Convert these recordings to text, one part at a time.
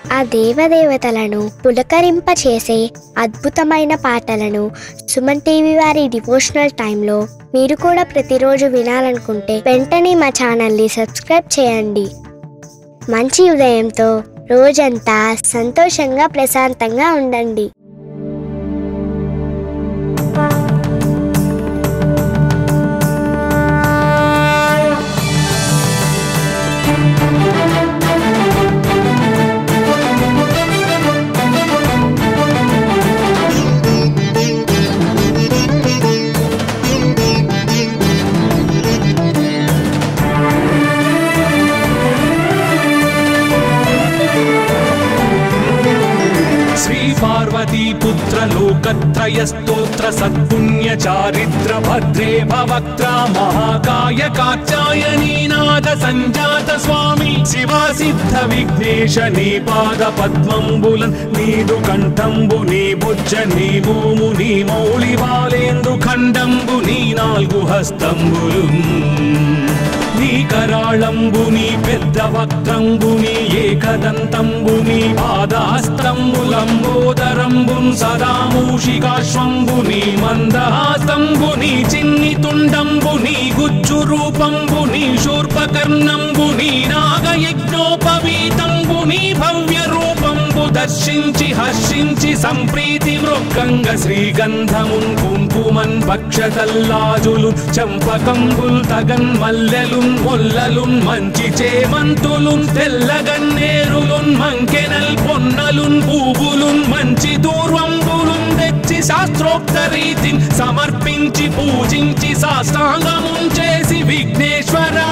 ఆ దేవదేవతలను పులకరింపచేసే అద్భుతమైన పాటలను సుమన్ టీవీ వారి డివోషనల్ టైంలో మీరు కూడా ప్రతిరోజు వినాలనుకుంటే వెంటనే మా ఛానల్ని సబ్స్క్రైబ్ చేయండి మంచి ఉదయంతో రోజంతా సంతోషంగా ప్రశాంతంగా ఉండండి శ్రీ పార్వతీ పుత్ర లోకత్రయ స్తోత్ర సత్పుణ్య చారిత్ర భద్రే భవక్త్ర మహాకాయ కాచాయనీనాథ సంజాత స్వామి శివా సిద్ధ విఘ్నేశ నీ పాద పద్మంబులన్ నీదు కంఠంబు నీ బుజ్జ నీ భూము నీ మౌళి బాలేందు ఖండంబు నీ నాలుగు హస్తంబులు నీ కరాళంబుని పెద్ద వక్త్రంబుని ఏకదంతంబుని పాదాస్తంబులంబోదరంబున్ సదా మూషికాశ్వంబుని మందహాస్తంబుని చిన్ని తుండంబుని గుజ్జు రూపంబుని శూర్పకర్ణంబుని నాగయజ్ఞోపవీతంబుని భవ్య రూపంబు దర్శించి హర్షించి సంప్రీతి మృక్కంగ శ్రీగంధమున్ కుంకుమన్ భక్షతల్లాజులు చంపకంబుల్ తగన్ మల్లెలున్ మొల్లలున్ మంచి చేమంతులున్ తెల్లగన్నేరులున్ మంకెనల్ పొన్నలున్ పూవులున్ మంచి దూర్వంబులున్ తెచ్చి శాస్త్రోక్త రీతిని సమర్పించి పూజించి సాష్టాంగమున్ చేసి విఘ్నేశ్వరా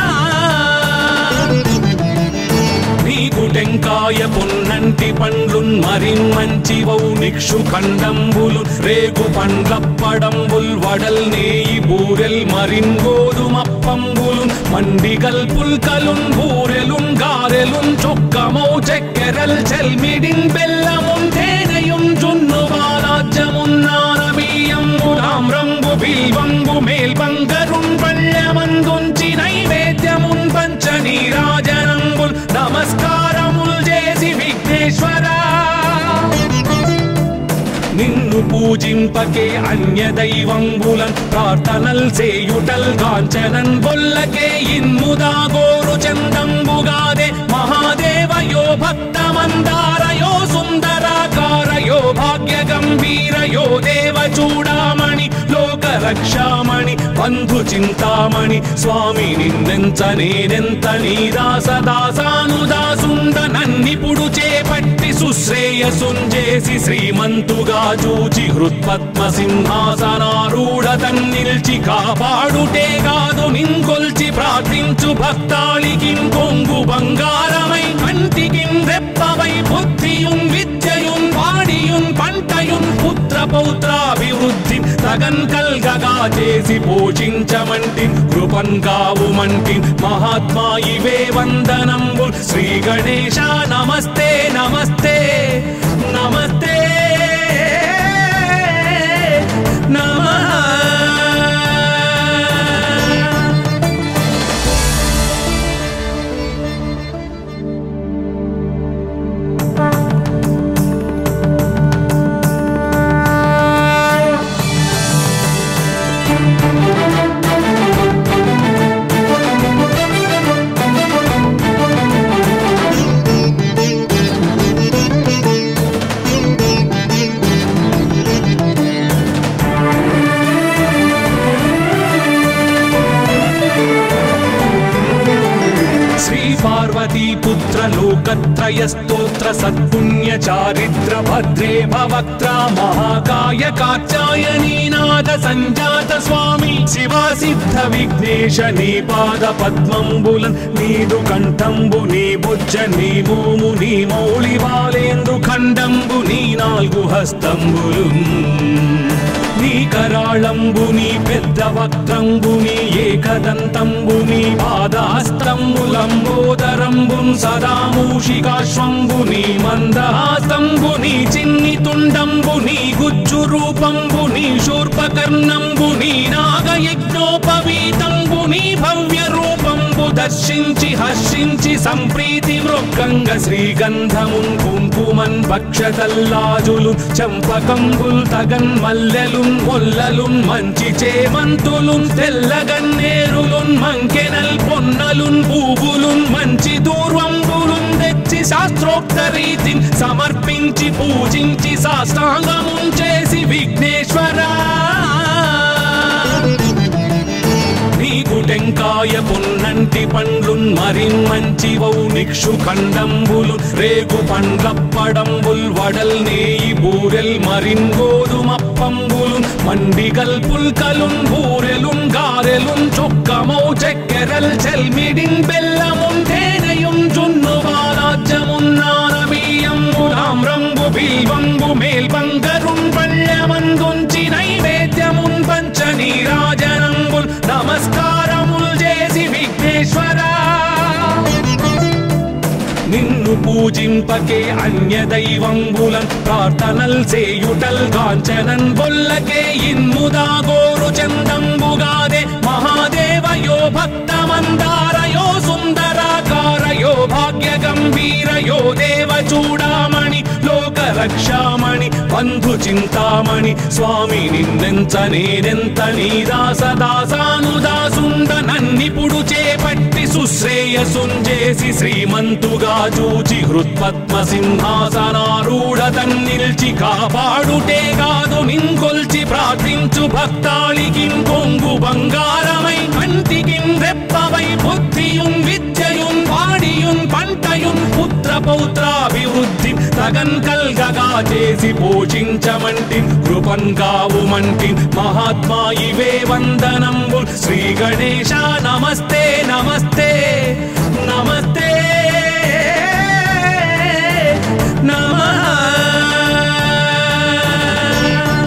నీకు టెంకాయ పొన్నంటి పండ్లున్ మరిన్ మంచి వౌ నిక్షు ఖండంబులు రేగు పండ్లప్పడంబుల్ వడల్ నేయి బూరెల్ మరిన్ గోధుమప్పంబులు మండిగల్ పుల్కలున్ బూరెలున్ గారెలున్ చొక్కమౌ చక్కెరల్ చెల్మిడిన్ బెల్లమున్ తేనెయున్ జున్ను బాలాజ్యమున్ నానమీయంబు రామ్రంబు బిల్వంబు మేల్బంగరున్ పళ్ళమందుంచి నైవేద్యమున్ పంచ నీరాజనంబుల్ నమస్కారముల్ చేసి విఘ్నేశ్వరా నిన్ను పూజింపకే అన్య దైవంబులన్ ప్రార్థనల్ చేయుటల్ కాంచనన్ బొల్లకే ఇన్ముదా గోరు చందంబుగాదే మహాదేవయో భక్తమందారయో సుందరాకారయో భాగ్య గంభీరయో దేవ చూడామణి లోక రక్షామణి బంధు చింతామణి స్వామి నిన్నెంత నేనెంత నీ దాస దాసానుదాసుండ నన్నిపుడు చేపట్టి సుశ్రేయసుంజేసి శ్రీమంతుగా చూచి హృత్పద్మ సింహాసనారూఢ తన్నిల్చి కాపాడుటే కాదు నింకొల్చి ప్రార్థించు భక్తాళికి కొంగు బంగారమై కంటికి రెప్పవై బుద్ధియున్ విద్యయున్ వాడియున్ పంటయున్ పుత్ర పౌత్రాభివృద్ధి తగన్ కల్గగా చేసి పోషించమంటి కృపన్ కావుమంటి మహాత్మా ఇవే వందనంబు శ్రీ గణేశ నమస్తే నమస్తే నమస్తే నమః శ్రీ పార్వతీ పుత్ర లోకత్రయ స్తోత్ర సత్పుణ్య చారిత్ర భద్రే భవక్త్ర మహాకాయ కాచాయనీనాథ సంజాత స్వామి శివా సిద్ధ విఘ్నేశ నీ పాద పద్మంబులన్ నీదు కంఠంబు నీ బుజ్జ నీ భూము నీ మౌళి బాలేందు ఖండంబు నీ నాలుగు హస్తంబులు నీ కరాళంబుని పెద్ద వక్త్రంబుని ఏకదంతంబుని పాదాస్తంబులంబోదరంబున్ సదా మూషికాశ్వంబుని మందహాస్తంబుని చిన్ని తుండంబుని గుజ్జు రూపంబుని శూర్పకర్ణంబుని నాగయజ్ఞోపవీతంబుని భవ్య రూపంబు దర్శించి హర్షించి సంప్రీతి మృక్కంగ శ్రీగంధమున్ కుంకుమన్ భక్షతల్లాజులు చంపకంబుల్ తగన్ మల్లెలున్ మొల్లలున్ మంచి చేమంతులున్ తెల్లగన్నేరులున్ మంకెనల్ పొన్నలున్ పూవులున్ మంచి దూర్వంబులున్ తెచ్చి శాస్త్రోక్త రీతిని సమర్పించి పూజించి సాష్టాంగమున్ చేసి విఘ్నేశ్వరా నీకు టెంకాయ పొన్నంటి పండ్లున్ మరి మంచివౌ నిక్షు ఖండంబులు రేగు పండ్లప్పడంబుల్ వడల్ నేయి బూరెల్ మరిన్ గోధుమప్పంబులు మండి గల్పుల్ కలున్ బూరెలున్ గారెలున్ చొక్కమౌ చెక్కెరల్ చెల్మిడిన్ బెల్లమున్ తేనెయున్ జున్ను బాలాజ్యమున్నానబీయంబులాం రంగు బిల్వంగు మేల్బంగరున్ పళ్ళమందుంచి నైవేద్యమున్ పంచ నీరాజనంబుల్ నమస్కారముల్ చేసి విఘ్నేశ్వరా నిన్ను పూజింపకే అన్య దైవంబులం ప్రార్థనల్ సేయుటల్ కాంచనన్ బొల్లకే ఇన్ముదా గోరు చందంబుగాదే మహాదేవయో భక్తమందారయో సుందరాకారయో భాగ్య గంభీరయో దేవ చూడామణి లోక రక్షామణి బంధు చింతామణి స్వామి నిన్నెంత నేనెంత నీ దాస దాసానుదాసుండ నన్నిపుడు చేపట్టి సుశ్రేయసుంజేసి శ్రీమంతుగా చూచి హృత్పద్మ సింహాసనారూఢ తన్నిల్చి కాపాడుటే కాదు నింకొల్చి ప్రార్థించు భక్తాళికి కొంగు బంగారమై కంటికిన్ రెప్పవై బుద్ధియున్ విద్యయున్ వాడియున్ పంటయున్ పుత్ర పౌత్రాభివృద్ధి తగన్ కల్గగా చేసి పోషించమంటి కృపన్ కావుమంటి మహాత్మా ఇవే వందనంబు శ్రీ గణేశ నమస్తే నమస్తే నమస్తే నమః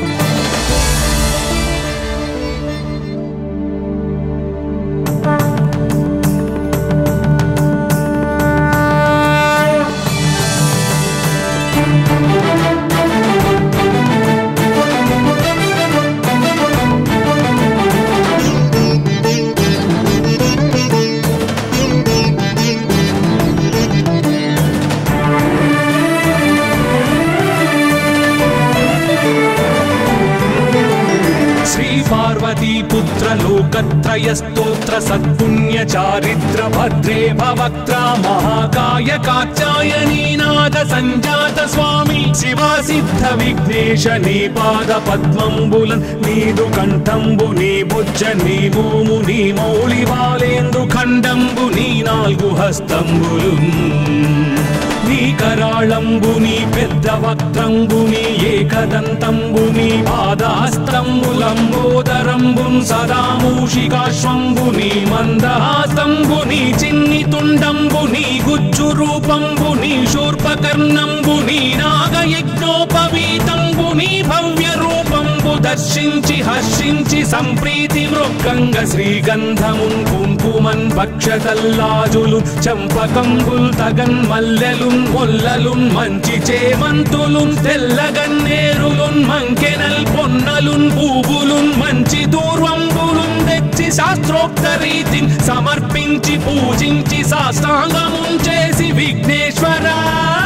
శ్రీ పార్వతీ పుత్ర లోకత్రయ స్తోత్ర సత్పుణ్య చారిత్ర భద్రే భవక్త్ర మహాకాయ కాచాయనీనాథ సంజాత స్వామి శివ సిద్ధ విఘ్నేశ నీ పాద పద్మంబులన్ నీదు కంఠంబు నీ బుజ్జ నీ భూము నీ మౌళి బాలేందు ఖండంబు నీ నాలుగు హస్తంబులు నీ కరాళంబుని పెద్ద వక్త్రంబుని ఏకదంతంబుని పాదాస్తంబులంబోదరంబున్ సదామూషికాశ్వంబుని మందహాస్తంబుని చిన్ని తుండంబుని గుజ్జు రూపంబుని శూర్పకర్ణంబుని నాగయజ్ఞోపవీతంబుని భవ్య రూపంబు దర్శించి హర్షించి సంప్రీతి మృక్కంగ శ్రీగంధమున్ కుంకుమన్ భక్షతల్లాజులు చంపకంబుల్ తగన్ మల్లెలున్ మొల్లలున్ మంచి చేమంతులున్ తెల్లగన్నేరులున్ మంకెనల్ పొన్నలున్ పూవులున్ మంచి దూర్వంబులున్ తెచ్చి శాస్త్రోక్త రీతిని సమర్పించి పూజించి సాష్టాంగమున్ చేసి విఘ్నేశ్వరా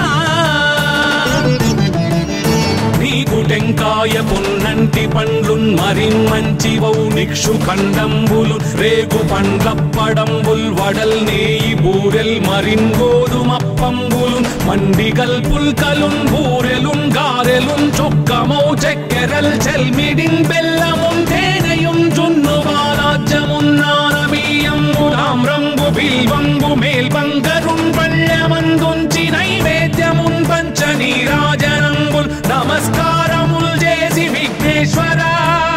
నీకు టెంకాయ పొన్నంటి పండ్లున్ మరి మంచివౌ నిక్షు ఖండంబులు రేగు పండ్లప్పడంబుల్ వడల్ నేయి బూరెల్ మరిన్ గోధుమప్పంబులు మండి గల్పుల్ కలున్ బూరెలున్ గారెలున్ చొక్కమౌ చెక్కెరల్ చెల్మిడిన్ బెల్లమున్ తేనెయున్ జున్ను బాలాజ్యమున్నానబీయంబులాం రంగు బిల్వంగు మేల్బంగరున్ పళ్ళమందుంచి నైవేద్యమున్ పంచ నీరాజనంబుల్ నమస్కారముల్ చేసి విఘ్నేశ్వరా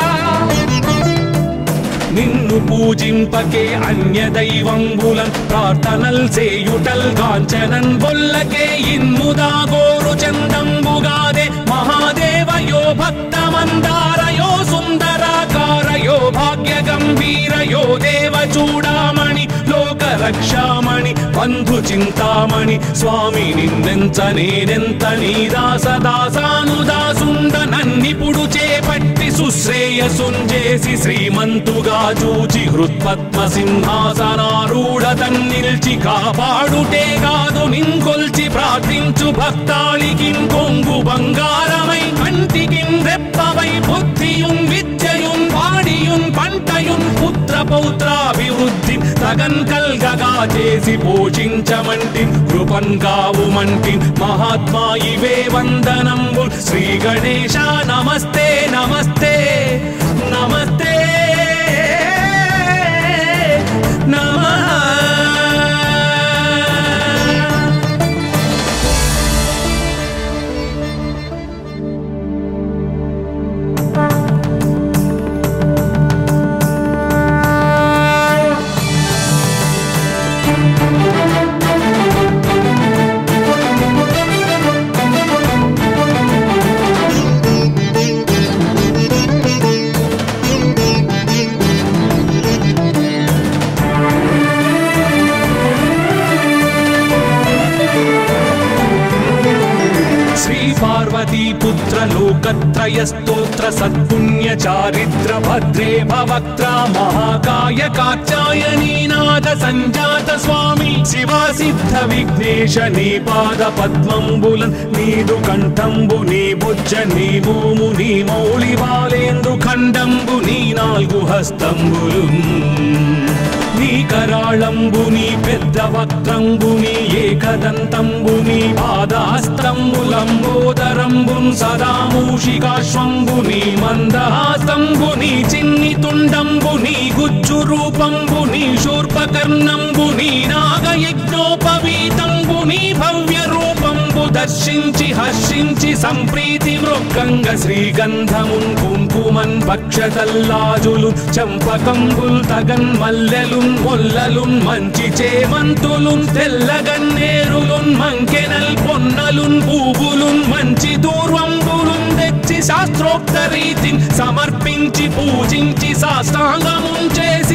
నిన్ను పూజింపకే అన్య దైవంబులం ప్రార్థనల్ సేయుటల్ కాంచనన్ బొల్లకే ఇన్ముదా గోరు చందంబుగాదే మహాదేవయో భక్తమందారయో సుందరాకారయో భాగ్య గంభీరయో దేవ చూడామణి లోక రక్షామణి బంధు చింతామణి స్వామి నిన్నెంత నేనెంత నీ దాస దాసానుదాసుండ నన్నిపుడు చే చేపట్టి సుశ్రేయసుంజేసి శ్రీమంతుగా చూచి హృత్పద్మ సింహాసనారూఢ తన్నిల్చి కాపాడుటే కాదు నింకొల్చి ప్రార్థించు భక్తాళికి కొంగు బంగారమై కంటికి రెప్పవై బుద్ధియుం విద్యయుం వాడియుం పంటయుం పుత్ర పౌత్రాభివృద్ధి తగన్ కల్గగా చేసి పోషించమంటి కృపన్ కావుమంటి మహాత్మా ఇవే వందనంబు శ్రీ గణేశ నమస్తే నమస్తే నమస్తే నమః శ్రీ పార్వతీ పుత్ర లోకత్రయ స్తోత్ర సత్పుణ్య చారిత్ర భద్రే భవక్త్ర మహాకాయ కాచాయనీనాథ సంజాత స్వామి శివా సిద్ధ విఘ్నేశ నీ పాద పద్మంబులన్ నీదు కంఠంబు నీ బుజ్జ నీ మోము నీ మౌళి బాలేందు ఖండంబు నీ నాలుగు హస్తంబులు నీ కరాళంబు నీ పెద్ద వక్త్రంబు నీ ఏకదంతంబు నీ పాదాస్తంబులంబోదరంబు సదా మూషికాశ్వంబు నీ మందహాసంబు నీ చిన్ని తుండంబు నీ గుజ్జు రూపంబు నీ శూర్పకర్ణంబు నీ నాగయజ్ఞోపవీతంబు నీ భవ్య రూపంబు దర్శించి హర్షించి సంప్రీతి మృక్కంగ శ్రీగంధమున్ కుంకుమన్ భక్షతల్లాజులు చంపకంబుల్ తగన్ మల్లెలున్ మొల్లలున్ మంచి చేమంతులున్ తెల్లగన్నేరులున్ మంకెనల్ పొన్నలున్ పూవులున్ మంచి దూర్వంబులున్ తెచ్చి శాస్త్రోక్త రీతిని సమర్పించి పూజించి సాష్టాంగమున్ చేసి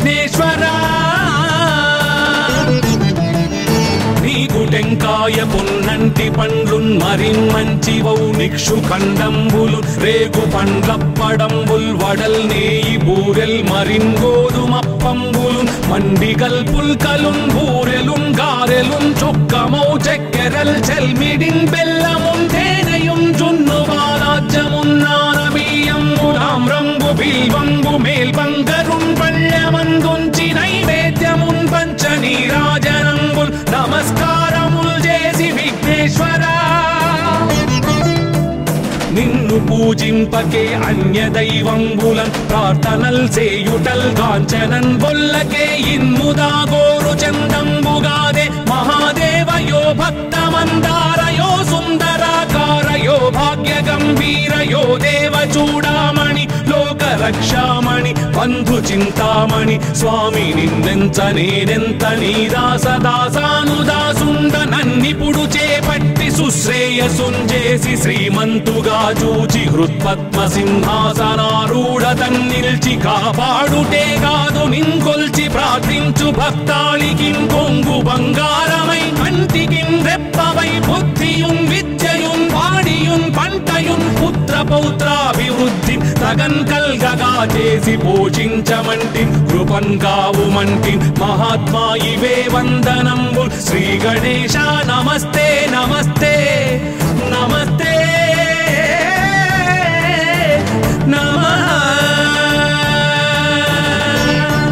విఘ్నేశ్వరా నీకు టెంకాయ పొన్నంటి పండ్లున్ మరి మంచివౌ నిక్షు ఖండంబులు రేగు పండ్లప్పడంబుల్ వడల్ నేయి బూరెల్ మరిన్ గోధుమప్పంబులు మండి కల్పుల్ కలున్ బూరెలున్ గారెలున్ చొక్కమౌ చెక్కెరల్ చెల్మిడిన్ బెల్లమున్ తేనెయుం జున్ను బాలాజ్యమున్నానబీయంబులాం రంగు బిల్వంబు మేల్బంగరున్ పళ్ళమందుంచి నైవేద్యమున్ పంచ నీరాజనంబుల్ నమస్కారముల్ చేసి విఘ్నేశ్వరా నిన్ను పూజింపకే అన్య దైవంబులన్ ప్రార్థనల్ సేయుటల్ కాంచనన్ బొల్లకే ఇన్ముదా గోరు చందంబుగాదే మహాదేవయో భక్తమందారయో సుందరాకారయో భాగ్య గంభీరయో దేవ చూడామణి లోక రక్షామణి బంధు చింతామణి స్వామి నిన్నెంత నేనెంత నీ దాస దాసానుదాసుండ నన్నిపుడు చేపట్టి సుశ్రేయసుంజేసి శ్రీమంతుగా చూచి హృత్పద్మ సింహాసనారూఢ తన్నిల్చి కాపాడుటే కాదు నింకొల్చి ప్రార్థించు భక్తాళికి కొంగు బంగారమై కంటికి రెప్పవై బుద్ధియుం విద్యయుం వాడియుం పంటయుం పుత్ర పౌత్రాభివృద్ధి తగన్ కల్గగా చేసి పోషించమంటి కృపన్ కావుమంటి మహాత్మా ఇవే వందనంబు శ్రీ గణేశ నమస్తే నమస్తే నమస్తే నమః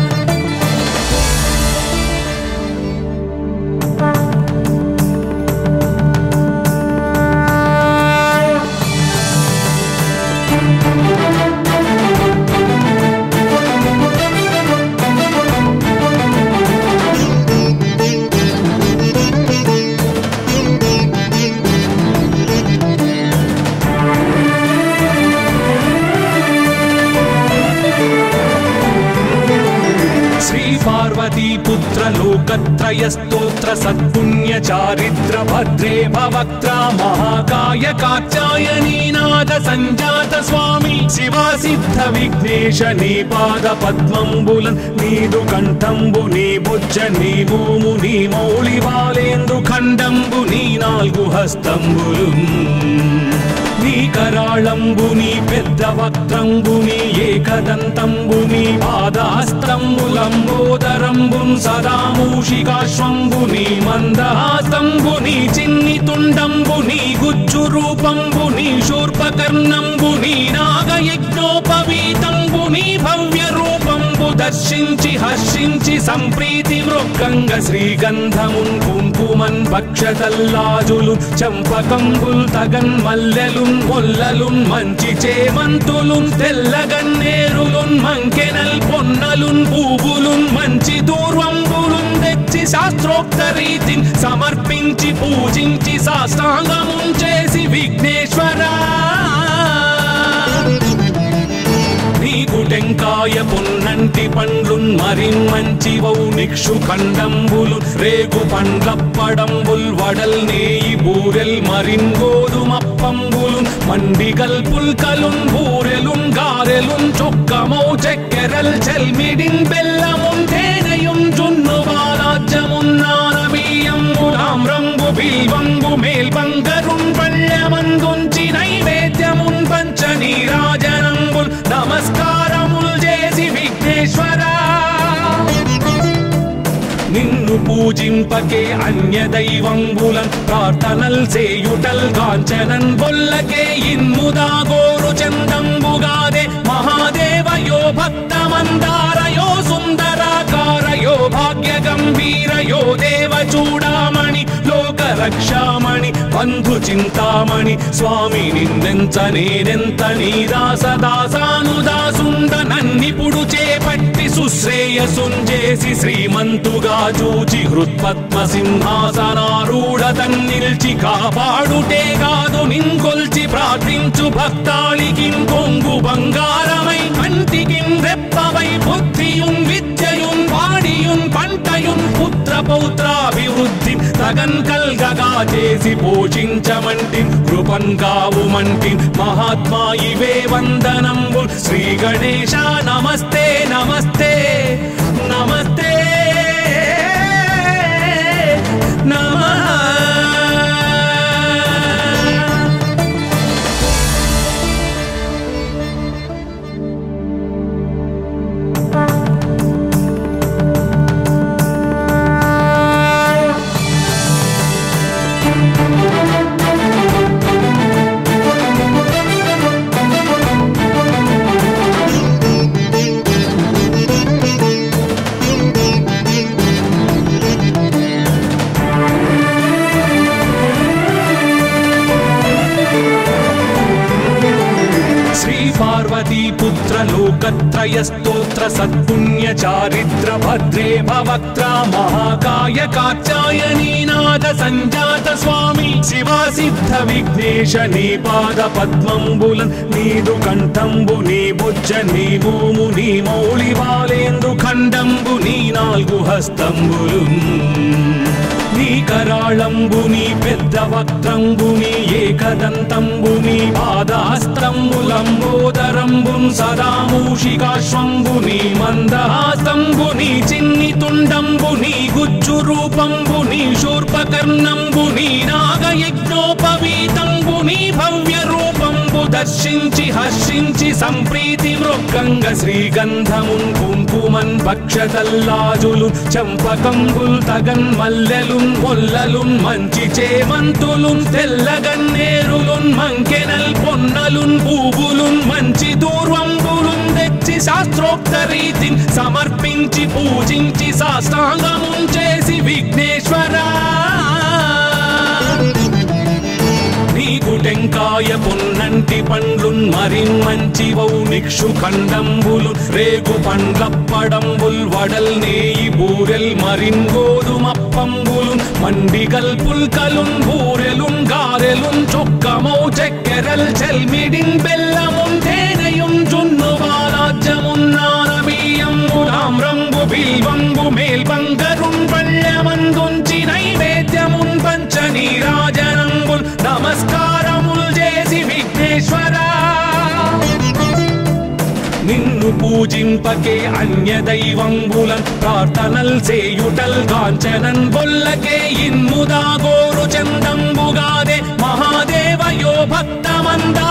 శ్రీ పార్వతీ పుత్ర లోకత్రయ స్తోత్ర సత్పుణ్య చారిత్ర భద్రే భవక్త్ర మహాకాయ కాచాయనీనాథ సంజాత స్వామి శివా సిద్ధ విఘ్నేశ నీ పాద పద్మంబులన్ నీదు కంఠంబు నీ బుజ్జ నీ మోము నీ మౌళి బాలేందు ఖండంబు నీ నాలుగు హస్తంబులు నీ కరాళంబుని పెద్ద వక్త్రంబుని ఏకదంతంబుని పాదాస్తంబులంబోదరంబున్ సదా మూషికాశ్వంబుని మందహాసంబుని చిన్ని తుండంబుని గుజ్జు రూపంబుని శూర్పకర్ణంబుని నాగయజ్ఞోపవీతంబుని భవ్య రూపంబు దర్శించి హర్షించి సంప్రీతి మృక్కంగ శ్రీగంధమున్ కుంకుమన్ భక్షతల్లాజులు చంపకంబుల్ తగన్ మల్లెలున్ మొల్లలున్ మంచి చేమంతులున్ తెల్లగన్నేరులున్ మంకెనల్ పొన్నలున్ పూవులున్ మంచి దూర్వంబులున్ తెచ్చి శాస్త్రోక్త రీతిని సమర్పించి పూజించి సాష్టాంగమున్ చేసి విఘ్నేశ్వరా నీకు టెంకాయ పొన్నంటి పండ్లున్ మరిన్ మంచివౌ నిక్షు ఖండంబులు రేగు పండ్లప్పడంబుల్ వడల్ నేయి బూరెల్ మరిన్ గోధుమప్పంబులు మండి గల్పుల్కలున్ బూరెలున్ గారెలున్ చొక్కమౌ చెక్కెరల్ చెల్మిడిన్ బెల్లమున్ తేనెయున్ జున్ను బాలాజ్యమున్నానబీయంబులాం రంగు బిల్వంగు మేల్బంగరున్ పళ్ళమందుంచి నైవేద్యమున్ పంచ నీరాజనంబుల్ నమస్కారముల్ చేసి విఘ్నేశ్వరా నిన్ను పూజింపకే అన్య దైవంబులన్ ప్రార్థనల్ సేయుటల్ కాంచనన్ బొల్లకే ఇన్ముదా గోరు చందంబుగాదే మహాదేవయో భక్తమందారయో సుందరాకారయో భాగ్య గంభీరయో దేవ చూడామణి లోక రక్షామణి బంధు చింతామణి స్వామి నిన్నెంత నేనెంత నీ దాస దాసానుదాసుండ నన్నిపుడు చేపట్టి సుశ్రేయసుంజేసి శ్రీమంతుగా చూచి హృత్పద్మ సింహాసనారూఢ తన్నిల్చి కాపాడుటే కాదు నింకొల్చి ప్రార్థించు భక్తాళికి కొంగు బంగారమై కంటికి రెప్పవై బుద్ధియుం విద్యయుం వాడియుం పంటయుం పుత్ర పౌత్రాభివృద్ధి తగన్ కల్గగా చేసి పోషించమంటి కృపన్ కావుమంటి మహాత్మా ఇవే వందనంబు శ్రీ గణేశ నమస్తే నమస్తే నమస్తే నమః శ్రీ పార్వతీ పుత్ర లోకత్రయ స్తోత్ర సత్పుణ్య చారిత్ర భద్రే భవక్త్ర మహాకాయ కాచాయనీనాథ సంజాత స్వామి శివా సిద్ధ విఘ్నేశ నీ పాద పద్మంబులన్ నీదు కంఠంబు నీ బుజ్జ నీ భూము నీ మౌళి బాలేందు ఖండంబు నీ నాలుగు హస్తంబులు నీ కరాళంబుని పెద్ద వక్త్రంబుని ఏకదంతంబుని పాదాస్తంబులంబోదరంబున్ సదా మూషికాశ్వంబుని మందహాసంబుని చిన్ని తుండంబుని గుజ్జు రూపంబుని శూర్పకర్ణంబుని నాగయజ్ఞోపవీతంబుని భవ్య రూపంబు దర్శించి హర్షించి సంప్రీతి మృక్కంగ శ్రీగంధమున్ కుంకుమన్ భక్షతల్లాజులు చంపకంబుల్ తగన్ మల్లెలున్ మొల్లలున్ మంచి చేమంతులున్ తెల్లగన్నేరులున్ మంకెనల్ పొన్నలున్ పూవులున్ మంచి దూర్వంబులున్ తెచ్చి శాస్త్రోక్త రీతిని సమర్పించి పూజించి సాష్టాంగమున్ చేసి విఘ్నేశ్వరా నీకు టెంకాయ పొన్నంటి పండ్లున్ మరిన్ మంచివౌ నిక్షు ఖండంబులు రేగు పండ్లప్పడంబుల్ వడల్ నేయి బూరెల్ మరిన్ గోధుమప్పంబులు మండి గల్పుల్కలున్ బూరెలున్ గారెలున్ చొక్కమౌ చెక్కెరల్ చెల్మిడిన్ బెల్లమున్ తేనెయుం జున్ను బాలాజ్యమున్నానబీయంబులాం రంగు బిల్వంగు మేల్బంగరున్ పళ్ళమందుంచి నైవేద్యమున్ పంచ నీరాజనంబుల్ నమస్కారముల్ చేసి విఘ్నేశ్వరా నిన్ను పూజింపకే అన్య దైవంబులన్ ప్రార్థనల్ సేయుటల్ కాంచనన్ బొల్లకే ఇన్ముదా గోరు చందంబుగాదే మహాదేవయో భక్తమంద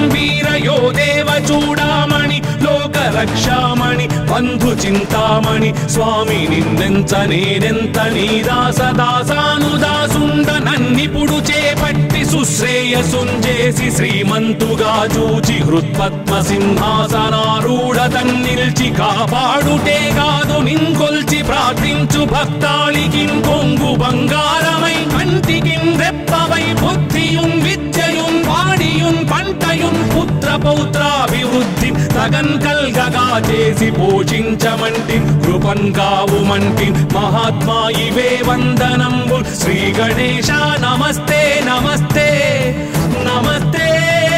గంభీర యో దేవ చూడామణి లోక రక్షామణి బంధు చింతామణి స్వామి నిన్నెంత నేనెంత నీ దాస దాసాను దాసుండ నన్నిపుడు చేపట్టి సుశ్రేయసుంజేసి శ్రీమంతుగా చూచి హృత్పద్మ సింహాసనారూఢ తన్నిల్చి కాపాడుటే కాదు నింకొల్చి ప్రార్థించు భక్తాళికి కొంగు బంగారమై కంటికి రెప్పవై బుద్ధియుం విద్యయుం వాడియుం పంటయుం పుత్ర పౌత్రాభివృద్ధి తగన్ కల్గగా చేసి పోషించమంటి కృపన్ కావుమంటి మహాత్మా ఇవే వందనంబు శ్రీ గణేశ నమస్తే నమస్తే నమస్తే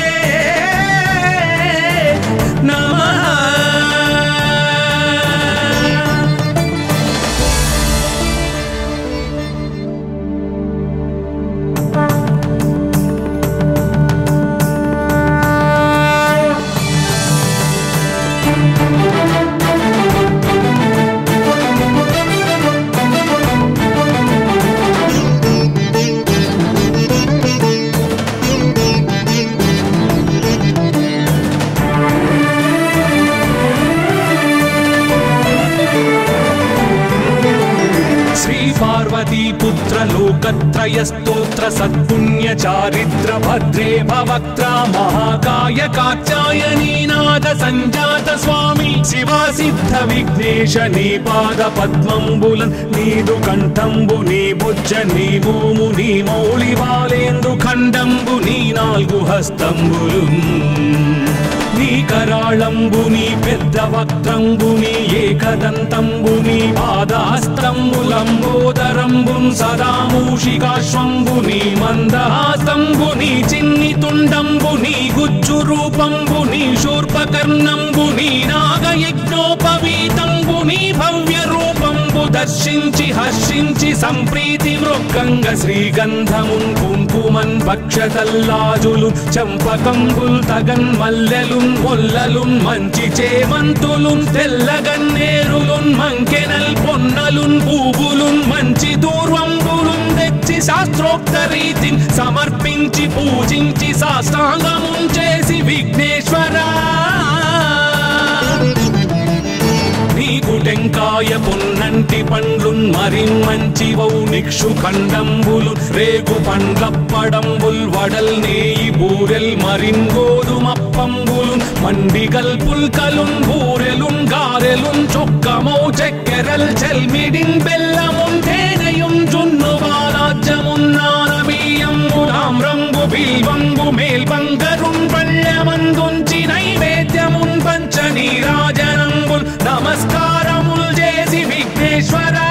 నమః శ్రీ పార్వతీ పుత్ర లోకత్రయ స్తోత్ర సత్పుణ్య చారిత్ర భద్రే భవక్త్ర మహాకాయ కాచాయనీ నాద సంజాత స్వామి శివా సిద్ధ విఘ్నేశ నీ పాద పద్మంబులన్ నీదు కంఠంబు నీ బుజ్జ నీ మోము నీ మౌళి వాలేందు ఖండంబు నీ నాలుగు హస్తంబులు నీ కరాళంబుని పెద్ద వక్త్రంబుని ఏకదంతంబుని పాదాస్తంబులంబోదరంబున్ సదా మూషికాశ్వంబుని మందహాసంబుని చిన్ని తుండంబుని గుజ్జు రూపంబుని శూర్పకర్ణంబుని నాగయజ్ఞోపవీతంబుని భవ్య రూపంబు దర్శించి హర్షించి సంప్రీతి మృక్కంగ శ్రీగంధమున్ కుంకుమన్ భక్షతల్లాజులు చంపకంబుల్ తగన్ మల్లెలున్ మొల్లలున్ మంచి చేమంతులున్ తెల్లగన్నేరులున్ మంకెనల్ పొన్నలున్ పూవులున్ మంచి దూర్వంబులున్ తెచ్చి శాస్త్రోక్త రీతిని సమర్పించి పూజించి సాష్టాంగమున్ చేసి విఘ్నేశ్వరా నీకు టెంకాయ పొన్నంటి పండ్లున్ మరి మంచివౌ నిక్షు ఖండంబులు రేగు పండ్లప్పడంబుల్ వడల్ నేయి బూరెల్ మరిన్ గోధుమప్పంబులు మండి గల్పుల్కలున్ బూరెలున్ గారెలున్ చొక్కమౌ చక్కెరల్ చెల్మిడిన్ బెల్లమున్ తేనెయుం జున్ను బాలాజ్యమున్నానబీయంబులామ్రంబు బిల్వంబు మేల్బంగరున్ పళ్ళమందుంచి నైవేద్యమున్ పంచ నీరాజనంబుల్ నమస్కారముల్ చేసి విఘ్నేశ్వరా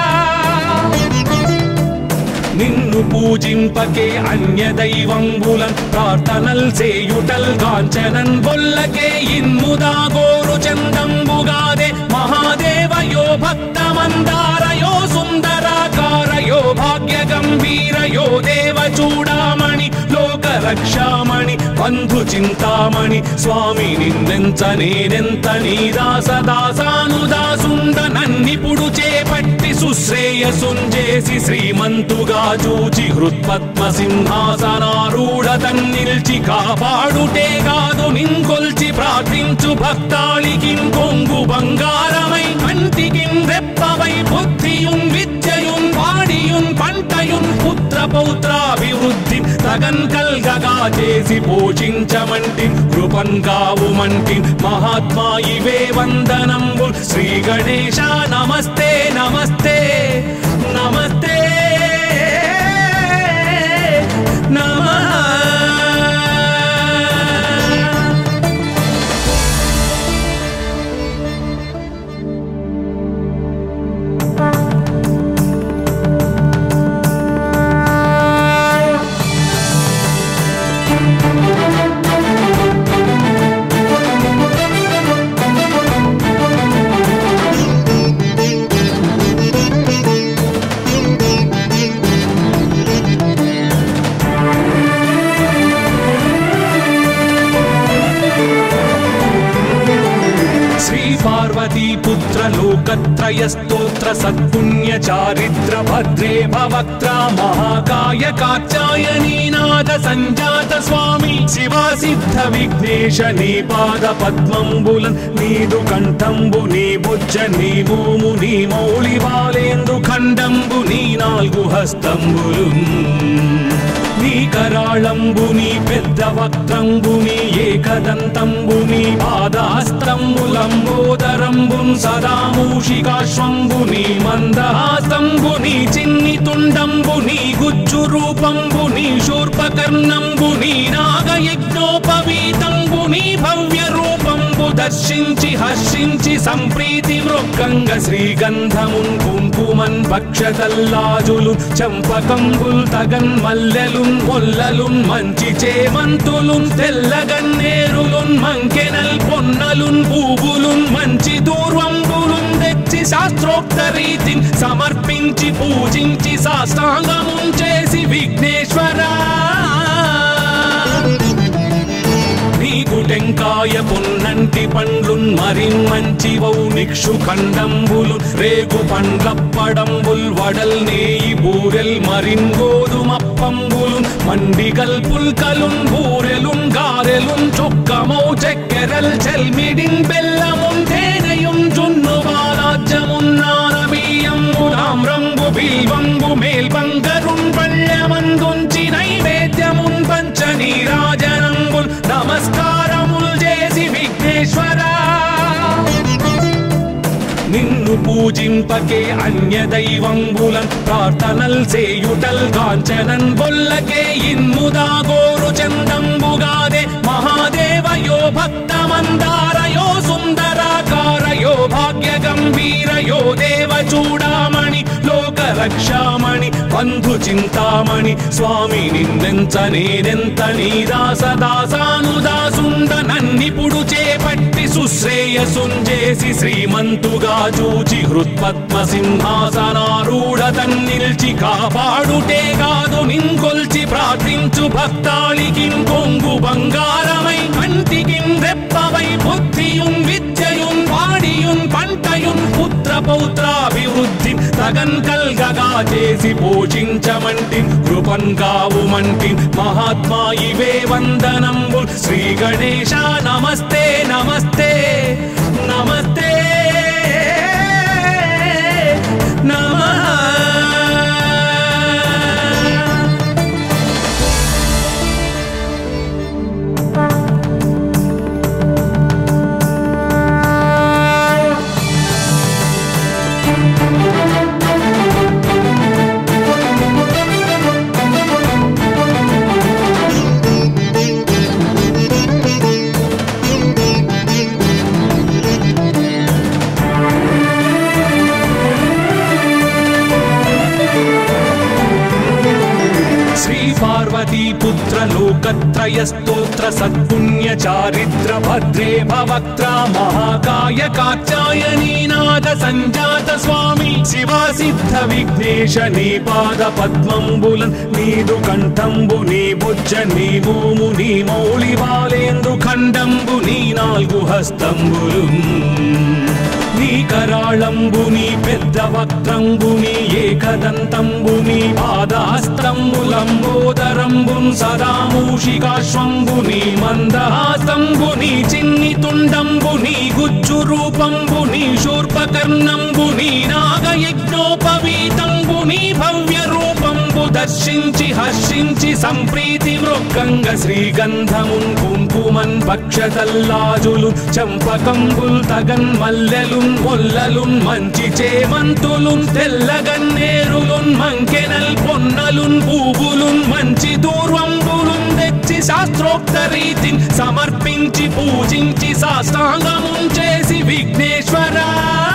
నిన్ను పూజింపకే అన్య దైవంబులన్ ప్రార్థనల్ చేయుటల్ కాంచనన్ బొల్లకే ఇన్ముదా గోరు చందంబుగాదే మహాదేవయో భక్తమందారయో సుందరాకారయో భాగ్య గంభీరయో దేవ చూడామణి లోక రక్షామణి బంధు చింతామణి స్వామి నిన్నెంత నేనెంత నీ దాస దాసాను దాసుండ నన్నిపుడు చేపట్టి సుశ్రేయసుంజేసి శ్రీమంతుగా చూచి హృత్పద్మ సింహాసనారూఢ తన్నిల్చి కాపాడుటే కాదు నింకొల్చి ప్రార్థించు భక్తాళికి కొంగు బంగారమై కంటికి రెప్పవై బుద్ధియుం విద్యయుం వాడియుం పంటయుం పుత్ర పౌత్రాభివృద్ధి తగన్ కల్గగా చేసి పోషించమంటి కృపన్ కావుమంటి మహాత్మా ఇవే వందనంబు శ్రీ గణేశ నమస్తే నమస్తే నమస్తే నమః శ్రీ పార్వతీ పుత్ర లోకత్రయ స్తోత్ర సత్పుణ్య చారిత్ర భద్రే భవక్త్ర మహాకాయ కాచాయనీనాథ సంజాత స్వామి శివా సిద్ధ విఘ్నేశ నీ పాద పద్మంబులన్ నీదు కంఠంబు నీ బుజ్జ నీ భూము నీ మౌళి బాలేందు ఖండంబు నీ నాలుగు హస్తంబులు నీ కరాళంబుని పెద్ద వక్త్రంబుని ఏకదంతంబుని పాదాస్తంబులంబోదరంబున్ సదా మూషికాశ్వంబుని మందహాస్తంబుని చిన్ని తుండంబుని గుజ్జు రూపంబుని శూర్పకర్ణంబుని నాగయజ్ఞోపవీతంబుని భవ్య రూపంబు దర్శించి హర్షించి సంప్రీతి మృక్కంగ శ్రీగంధమున్ కుంకుమన్ భక్షతల్లాజులు చంపకంబుల్ తగన్ మల్లెలున్ మొల్లలున్ మంచి చేమంతులున్ తెల్లగన్నేరులున్ మంకెనల్ పొన్నలున్ పూవులున్ మంచి దూర్వంబులున్ తెచ్చి శాస్త్రోక్త రీతిని సమర్పించి పూజించి సాష్టాంగమున్ చేసి విఘ్నేశ్వరా నీకు టెంకాయ పొన్నంటి పండ్లున్ మరిన్ మంచివౌ నిక్షు ఖండంబులు రేగు పండ్లప్పడంబుల్ వడల్ నేయి బూరెల్ మరిన్ గోధుమప్పంబులు మండిగల్ పుల్కలున్ బూరెలున్ గారెలున్ చొక్కమౌ చక్కెరల్ చెల్మిడిన్ బెల్లమున్ తేనెయుం జున్ను బాలాజ్యమున్నానబీయంబులాం రంగు బిల్వంబు మేల్బంగరున్ పళ్ళమందుంచి నైవేద్యమున్ పంచ నీరాజనంబుల్ నమస్కారముల్ చేసి విఘ్నేశ్వరా నిన్ను పూజింపకే అన్య దైవంబులన్ ప్రార్థనల్ సేయుటల్ కాంచనన్ బొల్లకే ఇన్ముదాగోరు చందంబుగాదే మహాదేవయో భక్తమందారయో సుందరాకారయో భాగ్య గంభీరయో దేవ చూడామణి లోక రక్షామణి బంధు చింతామణి స్వామి నిన్నెంత నేనెంత నీ దాస దాసానుదాసుండ నన్నిపుడు చేపట్టి సుశ్రేయసుంజేసి శ్రీమంతుగా చూచి హృత్పద్మ సింహాసనారూఢ తన్నిల్చి కాపాడుటే కాదు నింకొల్చి ప్రార్థించు భక్తాళికి కొంగు బంగారమై కంటికి రెప్పవై బుద్ధియుం విద్యయుం వాడియుం పంటయుం పుత్ర పౌత్రాభివృద్ధి తగన్ కల్గగా చేసి పోషించమంటి కృపన్ కావుమంటి మహాత్మా ఇవే వందనంబు శ్రీ గణేశ నమస్తే నమస్తే నమస్తే నమః శ్రీ పార్వతీ పుత్ర లోకత్రయ స్తోత్ర సత్పుణ్య చారిత్ర భద్రే భవక్త్ర మహాకాయ కాచాయనీనాథ సంజాత స్వామి శివా సిద్ధ విఘ్నేశ నీ పాద పద్మంబులన్ నీదు కంఠంబు నీ బుజ్జ నీ భూము నీ మౌళి బాలేందు ఖండంబు నీ నాలుగు హస్తంబులు నీ కరాళంబుని పెద్ద వక్త్రంబుని ఏకదంతంబుని పాదాస్తంబులంబోదరంబున్ సదా మూషికాశ్వంబుని మందహాస్తంబుని చిన్ని తుండంబుని గుజ్జు రూపంబుని శూర్పకర్ణంబుని నాగయజ్ఞోపవీతంబుని భవ్య రూపంబు దర్శించి హర్షించి సంప్రీతి మృక్కంగ శ్రీగంధమున్ కుంకుమన్ భక్షతల్లాజులు చంపకంబుల్ తగన్ మల్లెలున్ మొల్లలున్ మంచి చేమంతులున్ తెల్లగన్నేరులున్ మంకెనల్ పొన్నలున్ పూవులున్ మంచి దూర్వంబులున్ తెచ్చి శాస్త్రోక్త రీతిని సమర్పించి పూజించి సాష్టాంగమున్ చేసి విఘ్నేశ్వరా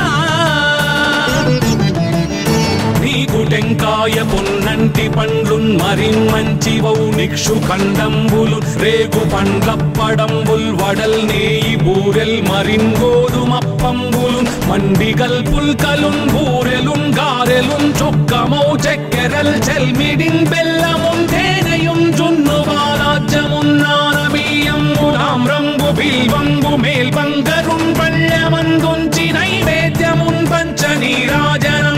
నీకు టెంకాయ పొన్నంటి పండ్లున్ మరిన్ మంచివౌ నిక్షు ఖండంబులు రేగు పండ్లప్పడంబుల్ వడల్ నేయి బూరెల్ మరిన్ గోధుమప్పంబులు మండిగల్ పుల్కలున్ బూరెలున్ గారెలున్ చొక్కమౌ చక్కెరల్ చెల్మిడిన్ బెల్లమున్ తేనెయుం జున్ను బాలాజ్యమున్నానబీయంబులాం రంగు బిల్వంబు మేల్బంగరున్ పళ్ళమందుంచి నైవేద్యమున్ పంచ నీరాజన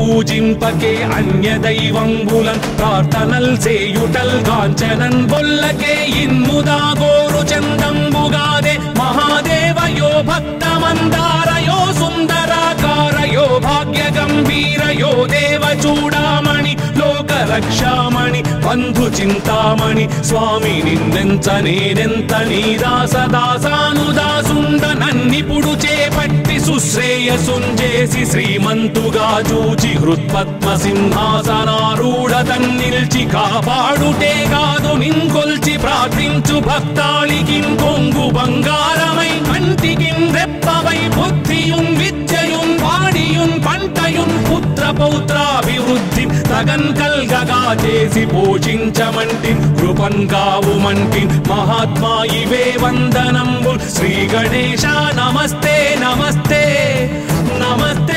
పూజింపకే అన్య దైవంబులన్ ప్రార్థనల్ సేయుటల్ కాంచనన్ బొల్లకే ఇన్ముదా గోరు చందంబుగాదే మహాదేవయో భక్తమందారయో సుందరాకారయో భాగ్య గంభీరయో దేవ చూడామణి లోక రక్షామణి బంధు చింతామణి స్వామి నిన్నెంత నేనెంత నీ దాస దాసానుదాసుండ నన్నిపుడు చేపట్టి సుశ్రేయసుంజేసి శ్రీమంతుగా చూచి హృత్పద్మ సింహాసనారూఢ తన్నిల్చి కాపాడుటే కాదు నింకొల్చి ప్రార్థించు భక్తాళికి కొంగు బంగారమై కంటికి రెప్పవై బుద్ధియుం విద్యయుం వాడియుం పంటయుం పుత్ర పౌత్రాభివృద్ధి తగన్ కల్గగా చేసి పోషించమంటి కృపన్ కావుమంటి మహాత్మా ఇవే వందనంబు శ్రీ గణేశ నమస్తే నమస్తే నమస్తే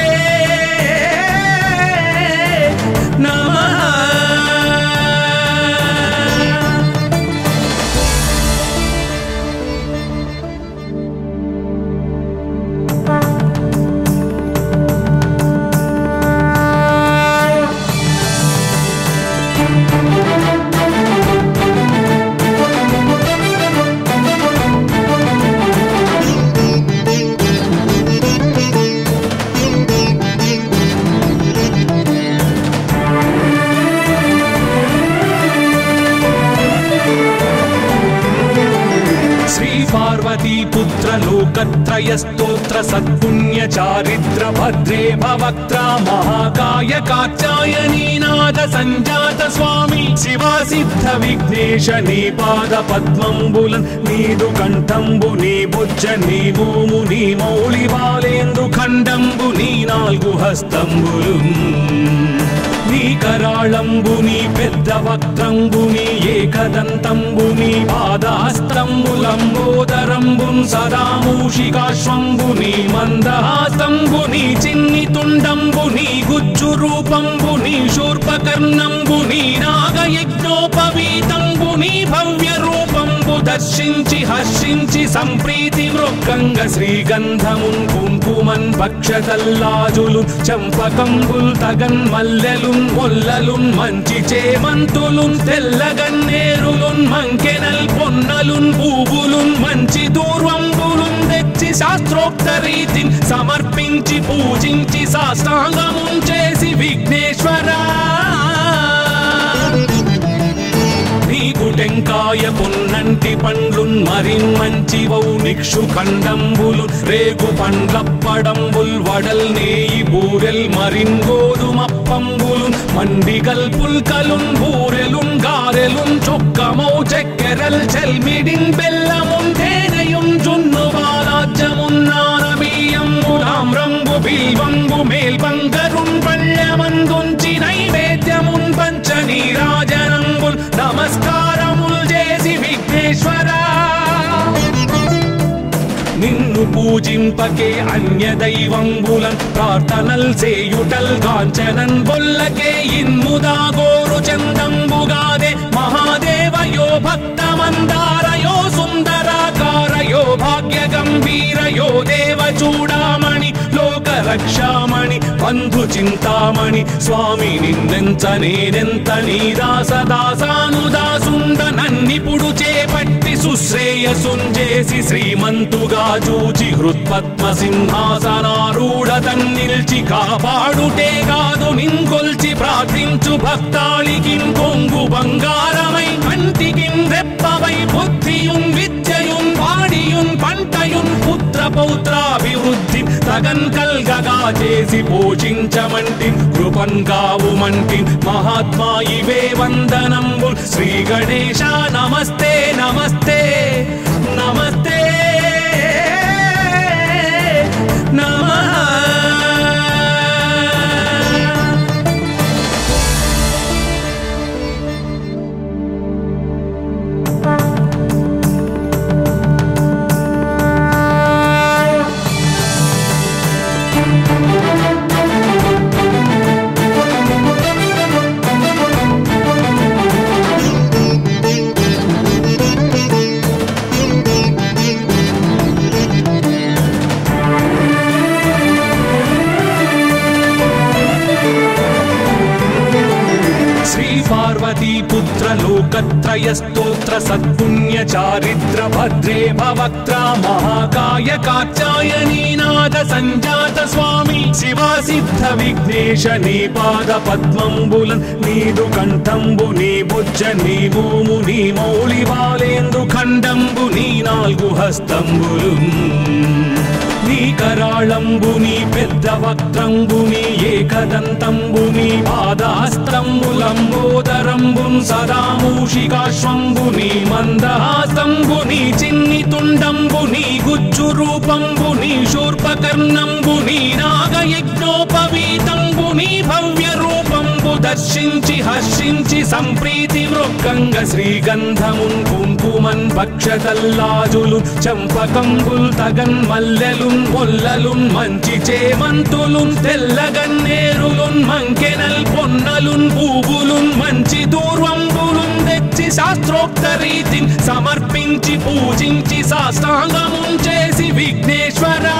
నమః శ్రీ పార్వతీ పుత్ర లోకత్రయ స్తోత్ర సత్పుణ్య చారిత్ర భద్రే భవక్త్ర మహాకాయ కాచాయనీనాథ సంజాత స్వామి శివా సిద్ధ విఘ్నేశ నీ పాద పద్మంబులన్ నీదు కంఠంబు నీ బుజ్జ నీ భూము నీ మౌళి బాలేందు ఖండంబు నీ నాలుగు హస్తంబులు నీ కరాళంబుని పెద్ద వక్త్రంబుని ఏకదంతంబుని పాదాస్తంబులంబోదరంబున్ సదా మూషికాశ్వంబుని మందహాస్తంబుని చిన్ని తుండంబుని గుజ్జు రూపంబుని శూర్పకర్ణంబుని నాగయజ్ఞోపవీతంబుని భవ్య రూపంబు దర్శించి హర్షించి సంప్రీతి మృక్కంగ శ్రీగంధమున్ కుంకుమన్ భక్షతల్లాజులు చంపకంబుల్ తగన్ మల్లెలున్ మొల్లలున్ మంచి చేమంతులున్ తెల్లగన్నేరులున్ మంకెనల్ పొన్నలున్ పూవులున్ మంచి దూర్వంబులున్ తెచ్చి శాస్త్రోక్త రీతిని సమర్పించి పూజించి సాష్టాంగమున్ చేసి విఘ్నేశ్వరా నీకు టెంకాయ పొన్నంటి పండ్లున్ మరిన్ మంచివౌ నిక్షు ఖండంబులు రేగు పండ్లప్పడంబుల్ వడల్ నేయి బూరెల్ మరిన్ గోధుమప్పంబులు మండిగల్ పుల్కలున్ బూరెలున్ గారెలున్ చొక్కమౌ చక్కెరల్ చెల్మిడిన్ బెల్లమున్ తేనెయుం జున్ను బాలాజ్యమున్నానబీయంబు తామ్రంబు బిల్వంబు మేల్బంగరున్ పళ్ళమందుంచి నైవేద్యమున్ పంచ నీరాజనంబుల్ నమస్కారముల్ చేసి విఘ్నేశ్వరా నిన్ను పూజింపకే అన్య దైవంబులన్ ప్రార్థనల్ సేయుటల్ కాంచనన్ బొల్లకే ఇన్ముదా గోరు చందంబుగాదే మహాదేవయో భక్తమందారయో సుందరాకారయో భాగ్య గంభీరయో దేవ చూడామణి లోక రక్షామణి బంధు చింతామణి స్వామి నిన్నెంత నేనెంత నీ దాస దాసానుదాసుండ నన్నిపుడు చేపట్టి సుశ్రేయసుంజేసి శ్రీమంతుగా చూచి హృత్పద్మ సింహాసనారూఢ తన్నిల్చి కాపాడుటే కాదు నింకొల్చి ప్రార్థించు భక్తాళికి కొంగు బంగారమై కంటికి రెప్పవై బుద్ధియుం విద్యయుం వాడియుం పంటయుం పుత్ర పౌత్రాభివృద్ధి తగన్ కల్గగా చేసి పోషించమంటి కృపన్ కావుమంటి మహాత్మా ఇవే వందనంబు శ్రీ గణేశ నమస్తే నమస్తే నమస్తే నమః లోకత్రయ స్తోత్ర సత్పుణ్య చారిత్ర భద్రే భవక్త్ర మహాకాయ కాచాయనీనాథ సంజాత స్వామి శివా సిద్ధ విఘ్నేశ నీ పాద పద్మంబులన్ నీదు కంఠంబు నీ బుజ్జ నీ భూము నీ మౌళి బాలేందు ఖండంబు నీ నాలుగు హస్తంబులు నీ కరాళంబుని పెద్ద వక్త్రంబుని ఏకదంతంబుని పాదహస్తంబులంబోదరంబున్ సదా మూషికాశ్వంబుని మందహాస్తంబుని చిన్ని తుండంబుని గుజ్జు రూపంబుని శూర్పకర్ణంబుని నాగయజ్ఞోపవీతంబుని భవ్య రూపంబు దర్శించి హర్షించి సంప్రీతి వృక్కంగ శ్రీగంధమున్ కుంకుమన్ భక్షతల్లాజులు చంపకంబుల్ తగన్ మల్లెలున్ మొల్లలున్ మంచి చేమంతులున్ తెల్లగన్నేరులున్ మంకెనల్ పొన్నలున్ పూవులున్ మంచి దూర్వంబులున్ తెచ్చి శాస్త్రోక్త రీతిని సమర్పించి పూజించి సాష్టాంగమున్ చేసి విఘ్నేశ్వరా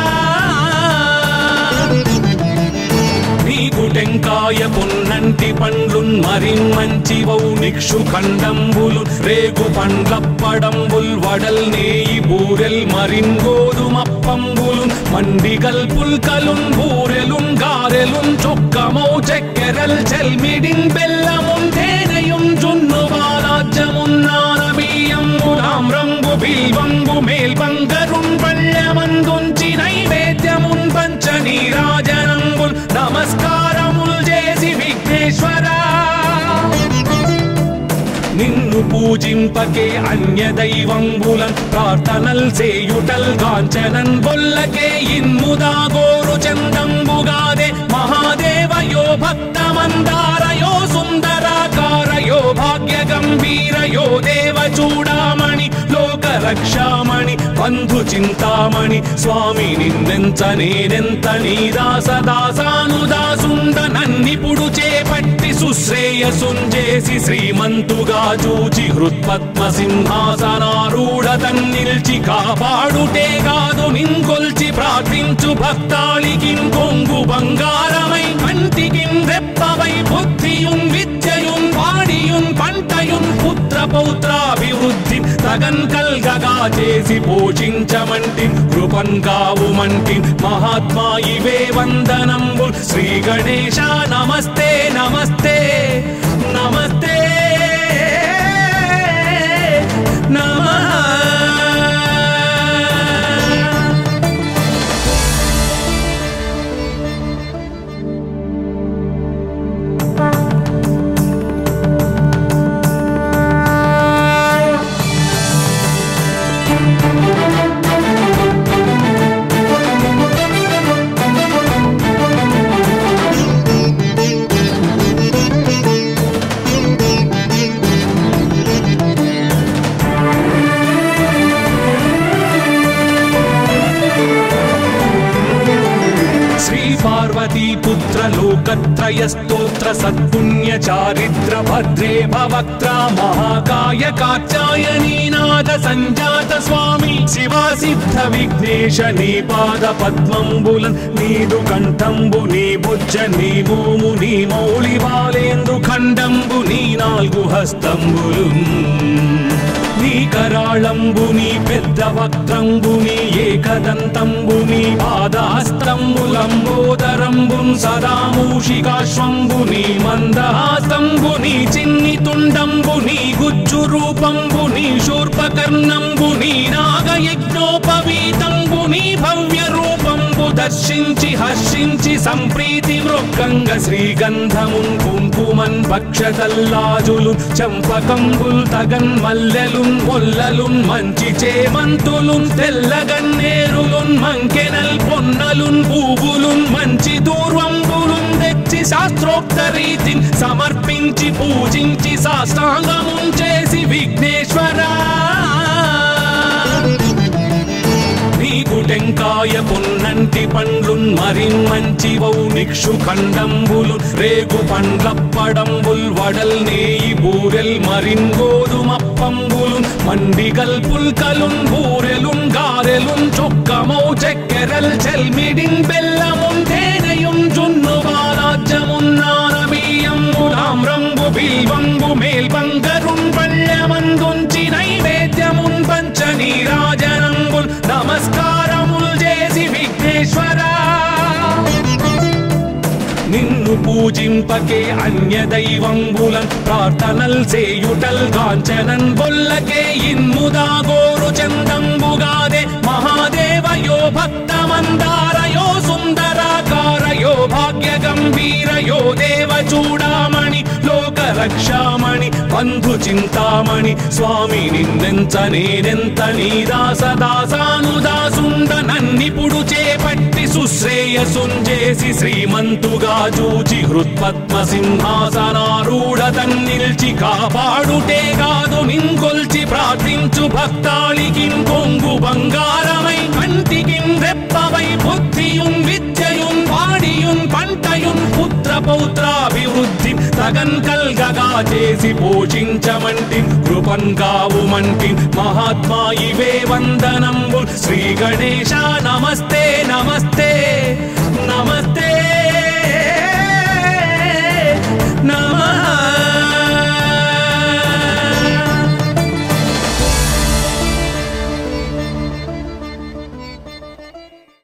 నీకు టెంకాయ పొన్నంటి పండ్లున్ మరిన్ మంచి వౌ నిక్షు ఖండంబులు రేగు పండ్లప్పడంబుల్ వడల్ నేయి బూరెల్ మరిన్ గోధుమప్పంబులు మండిగల్ పుల్కలున్ బూరెలున్ గారెలున్ చొక్కమౌ చెక్కెరల్ చెల్మిడిన్ బెల్లమున్ తేనెయున్ జున్ను బాలాజ్యమున్ నానబీయంబులాం రంగు బిల్వంబు మేల్బంగరున్ పళ్ళమందుంచి నైవేద్యమున్ పంచ నీరాజనంబుల్ నమస్కారముల్ చేసి విఘ్నేశ్వరా నిన్ను పూజింపకే అన్య దైవంబులన్ ప్రార్థనల్ సేయుటల్ కాంచనన్ బొల్లకే ఇన్ముదా గోరు చందంబుగాదే మహాదేవయో భక్తమందారయో సుందరాకారయో భాగ్య గంభీరయో దేవ చూడామణి లోక రక్షామణి బంధు చింతామణి స్వామి నిన్నెంత నేనెంత నీ దాస దాసానుదాసుండ నన్నిపుడు చేపట్టి సుశ్రేయసుంజేసి శ్రీమంతుగా చూచి హృత్పద్మ సింహాసనారూఢ తన్నిల్చి కాపాడుటే కాదు నింకొల్చి ప్రార్థించు భక్తాళికి కొంగు బంగారమై కంటికి రెప్పవై బుద్ధియుం విద్యయుం వాడియుం పంటయుం పుత్ర పౌత్రాభివృద్ధి తగన్ కల్గగా చేసి పోషించమంటి కృపన్ కావుమంటి మహాత్మా ఇవే వందనంబు శ్రీ గణేశ నమస్తే నమస్తే నమస్తే నమః శ్రీ పార్వతీ పుత్ర లోకత్రయ స్తోత్ర సత్పుణ్య చారిత్ర భద్రే భవక్త్ర మహాకాయ కాచాయనీనాథ సంజాత స్వామి శివా సిద్ధ విఘ్నేశ నీ పాద పద్మంబులన్ నీదు కంఠంబు నీ బుజ్జ నీ భూము నీ మౌళి బాలేందు ఖండంబు నీ నాలుగు హస్తంబులు నీ కరాళంబుని పెద్ద వక్త్రంబుని ఏకదంతంబుని పాదహస్తంబులంబోదరంబున్ సదా మూషికాశ్వంబుని మందహాస్తంబుని చిన్ని తుండంబుని గుజ్జు రూపంబుని శూర్పకర్ణంబుని నాగయజ్ఞోపవీతంబుని భవ్య రూపంబు దర్శించి హర్షించి సంప్రీతి వృక్కంగ శ్రీగంధమున్ కుంకుమన్ భక్షతల్లాజులు చంపకంబుల్ తగన్ మల్లెలున్ మొల్లలున్ మంచి చేమంతులున్ తెల్లగన్నేరులున్ మంకెనల్ పొన్నలున్ పూవులున్ మంచి దూర్వంబులున్ తెచ్చి శాస్త్రోక్త రీతిని సమర్పించి పూజించి సాష్టాంగమున్ చేసి విఘ్నేశ్వరా నీకు టెంకాయ పొన్నంటి పండ్లున్ మరిన్ మంచి వౌ నిక్షు ఖండంబులు రేగు పండ్లప్పడంబుల్ వడల్ నేయి బూరెల్ మరిన్ గోధుమప్పంబులు మండిగల్ పుల్కలున్ బూరెలున్ గారెలున్ చొక్కమౌ చెక్కెరల్ చెల్మిడిన్ బెల్లమున్ తేనెయుం జున్ను బాలాజ్యమున్ నానబీయంబులాం రంగు బిల్వంబు మేల్బంగరున్ పూజింపకే అన్య దైవంబులన్ ప్రార్థనల్ సేయుటల్ కాంచనన్ బొల్లకే ఇన్ముదా గోరు చందంబుగాదే మహాదేవయో భక్తమందారయో సుందరాకారయో భాగ్య గంభీరయో దేవ చూడామణి లోక రక్షామణి బంధు చింతామణి స్వామి నిన్నెంత నేనెంత నీ దాస దాసానుదాసుండ నన్నిపుడు చేపట్టి సుశ్రేయసుంజేసి శ్రీమంతుగా చూచి హృత్పద్మ సింహాసనారూఢ తన్నిల్చి కాపాడుటే కాదు నింకొల్చి ప్రార్థించు భక్తాళికి కొంగు బంగారమై కంటికిన్ రెప్పవై బుద్ధియున్ విద్యయున్ వాడియున్ పంటయున్ పుత్ర పౌత్రాభివృద్ధి తగన్ కల్గగా చేసి పోషించమంటి కృపన్ కావుమంటి మహాత్మా ఇవే వందనంబు శ్రీ గణేశ నమస్తే నమస్తే